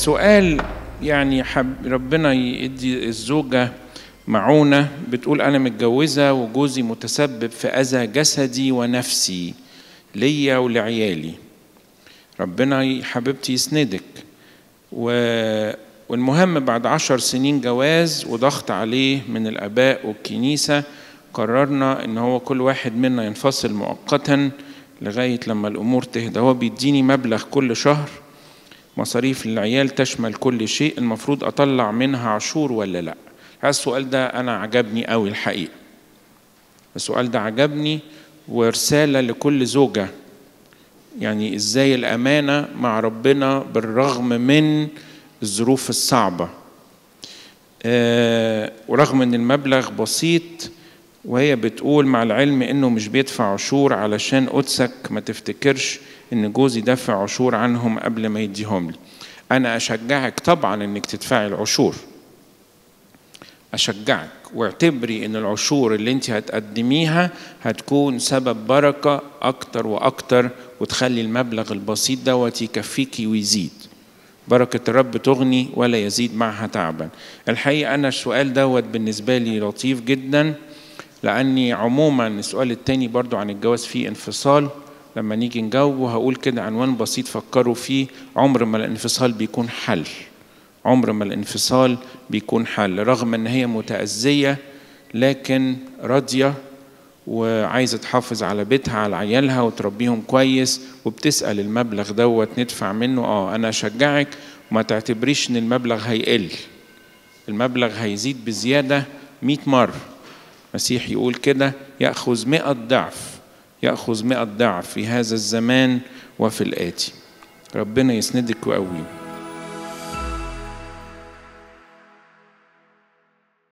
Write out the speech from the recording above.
سؤال يعني حب ربنا يدي الزوجة معونة بتقول أنا متجوزة وجوزي متسبب في أذى جسدي ونفسي ليا ولعيالي ربنا يا حبيبتي يسندك و... والمهم بعد عشر سنين جواز وضغط عليه من الآباء والكنيسة قررنا إن هو كل واحد منا ينفصل مؤقتا لغاية لما الأمور تهدى هو بيديني مبلغ كل شهر مصاريف للعيال تشمل كل شيء المفروض أطلع منها عشور ولا لأ هذا السؤال ده أنا عجبني قوي الحقيقة السؤال ده عجبني ورسالة لكل زوجة يعني إزاي الأمانة مع ربنا بالرغم من الظروف الصعبة أه ورغم ان المبلغ بسيط وهي بتقول مع العلم انه مش بيدفع عشور علشان قدسك ما تفتكرش ان جوزي دفع عشور عنهم قبل ما يديهم لي انا اشجعك طبعا انك تدفعي العشور اشجعك واعتبري ان العشور اللي انت هتقدميها هتكون سبب بركه اكتر واكتر وتخلي المبلغ البسيط دوت يكفيكي ويزيد بركة الرب تغني ولا يزيد معها تعبا الحقيقة أنا السؤال دوت بالنسبة لي لطيف جدا لأني عموما السؤال التاني برضو عن الجواز فيه انفصال لما نيجي نجاوبه هقول كده عنوان بسيط فكروا فيه عمر ما الانفصال بيكون حل عمر ما الانفصال بيكون حل رغم ان هي متأذية لكن راضية وعايزة تحافظ على بيتها على عيالها وتربيهم كويس وبتسأل المبلغ دوت ندفع منه اه انا اشجعك وما تعتبريش ان المبلغ هيقل المبلغ هيزيد بزيادة مئة مرة المسيح يقول كده يأخذ مئة ضعف يأخذ مئة ضعف في هذا الزمان وفي الآتي ربنا يسندك ويقويك